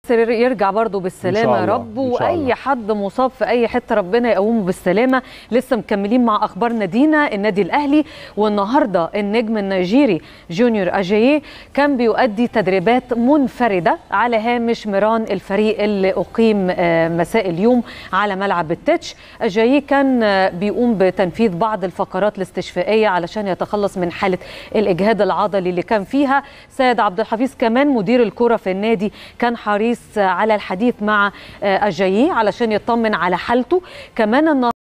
يرجع برضه بالسلامه يا الله، رب إن شاء واي الله. حد مصاب في اي حته ربنا يقومه بالسلامه لسه مكملين مع اخبار نادينا النادي الاهلي والنهارده النجم النيجيري جونيور اجاييه كان بيؤدي تدريبات منفرده على هامش ميران الفريق اللي اقيم آه، مساء اليوم على ملعب التتش اجاييه كان آه، بيقوم بتنفيذ بعض الفقرات الاستشفائيه علشان يتخلص من حاله الاجهاد العضلي اللي كان فيها سيد عبد الحفيظ كمان مدير الكره في النادي كان حريص على الحديث مع آه، اجاييه علشان يطمن على حالته كمان النهارده